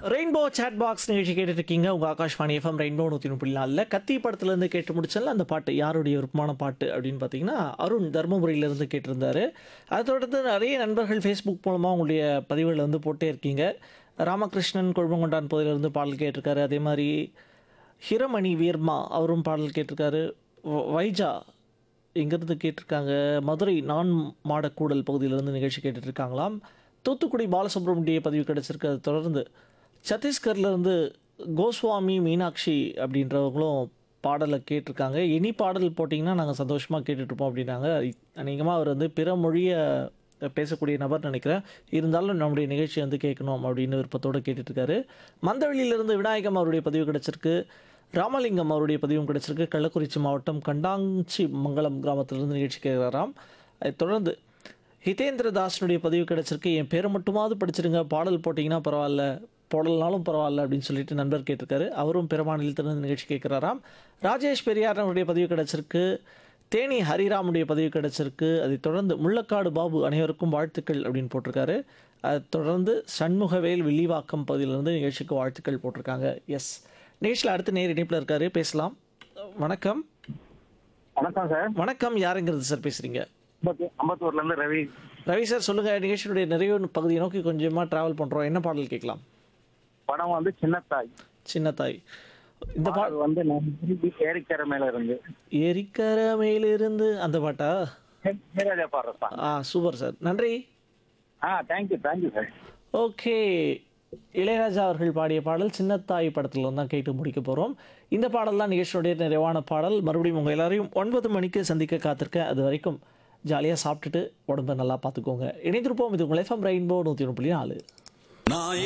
rainbow chat box நிகழ்ச்சி கேட்டுட்டு இருக்கீங்க உங்கள் ஆகாஷ்வாணி எஃப்எம் ரெயின்போ நூற்றி முப்பது நாலில் கத்தி படத்துலேருந்து கேட்டு முடிச்சல அந்த பாட்டு யாருடைய விருப்பமான பாட்டு அப்படின்னு பார்த்தீங்கன்னா அருண் தருமபுரியிலேருந்து கேட்டிருந்தாரு அதை தொடர்ந்து நிறைய நண்பர்கள் ஃபேஸ்புக் மூலமாக உங்களுடைய பதிவுகளை வந்து போட்டே இருக்கீங்க ராமகிருஷ்ணன் கொழுமங்கொண்டான் பகுதியிலேருந்து பாடல் கேட்டிருக்காரு அதே மாதிரி ஹிரமணி வீர்மா அவரும் பாடல் கேட்டிருக்காரு வ- வைஜா இங்கேருந்து கேட்டிருக்காங்க மதுரை நான் மாடக்கூடல் பகுதியிலேருந்து நிகழ்ச்சி கேட்டுட்டு இருக்காங்களாம் தூத்துக்குடி பாலசுப்ரமணிய பதிவு கிடைச்சிருக்கு அதை தொடர்ந்து சத்தீஸ்கர்லேருந்து கோஸ்வாமி மீனாட்சி அப்படின்றவங்களும் பாடலை கேட்டிருக்காங்க இனி பாடல் போட்டிங்கன்னா நாங்கள் சந்தோஷமாக கேட்டுட்ருப்போம் அப்படின்னாங்க அநேகமாக அவர் வந்து பிற மொழியை பேசக்கூடிய நபர் நினைக்கிறேன் இருந்தாலும் நம்முடைய நிகழ்ச்சி வந்து கேட்கணும் அப்படின்னு விருப்பத்தோடு கேட்டுட்ருக்காரு மந்தவெளியிலிருந்து விநாயகம் அவருடைய பதிவு கிடச்சிருக்கு ராமலிங்கம் அவருடைய பதிவும் கிடைச்சிருக்கு கள்ளக்குறிச்சி மாவட்டம் கண்டாஞ்சி மங்கலம் கிராமத்திலிருந்து நிகழ்ச்சி கேட்குறாராம் அதைத் தொடர்ந்து ஹிதேந்திர தாஸனுடைய பதிவு கிடைச்சிருக்கு என் பேரை மட்டுமாவது படிச்சிருங்க பாடல் போட்டிங்கன்னா பரவாயில்ல போடலனாலும் பரவாயில்ல அப்படின்னு சொல்லிட்டு நண்பர் கேட்டிருக்காரு அவரும் பிற மாநிலத்திலிருந்து நிகழ்ச்சி கேட்குறாராம் ராஜேஷ் பெரியார் அவருடைய பதிவு கிடைச்சிருக்கு தேனி ஹரிராமுடைய பதிவு கிடைச்சிருக்கு அதைத் தொடர்ந்து முள்ளக்காடு பாபு அனைவருக்கும் வாழ்த்துக்கள் அப்படின்னு போட்டிருக்காரு அதைத் தொடர்ந்து சண்முகவேல் வில்லிவாக்கம் பகுதியிலிருந்து நிகழ்ச்சிக்கு வாழ்த்துக்கள் போட்டிருக்காங்க எஸ் நிகழ்ச்சியில் அடுத்த நேர் இணைப்பில் இருக்காரு பேசலாம் வணக்கம் வணக்கம் சார் வணக்கம் யாருங்கிறது சார் பேசுகிறீங்க அம்பத்தூ- அம்பத்தூர்ல இருந்து ரவி ரவி சார் சொல்லுங்கள் நிகழ்ச்சியினுடைய நிறைவு பகுதியை நோக்கி கொஞ்சமாக ட்ராவல் பண்ணுறோம் என்ன பாடல் கேட்கலாம் படம் வந்து சின்னத்தாய் சின்னத்தாய் இந்த பா அது வந்து நான் திருப்பி ஏரிக்கரை மேல இருந்து எரிக்கர மேலிருந்து அந்த பாட்டா நீராஜா பாடுற சாங் ஆ சூப்பர் சார் நன்றி ஆ thank you thank you sir okay Ilaiyaraaja அவர்கள் பாடிய பாடல் சின்னத்தாய் படத்தில் தான் கேட்டு முடிக்க போகிறோம் இந்த பாடல் தான் நிகழ்ச்சியுடைய நிறைவான பாடல் மறுபடியும் உங்கள் எல்லாரையும் ஒன்பது மணிக்கு சந்திக்க காத்திருக்கேன் அது வரைக்கும் ஜாலியாக சாப்பிட்டுட்டு உடம்பை நல்லா பார்த்துக்கோங்க இணைந்திருப்போம் இது உங்கள் எஃப்எம் ரெயின்போ நூற்றி ஒன்று புள்ளி நாலு நான்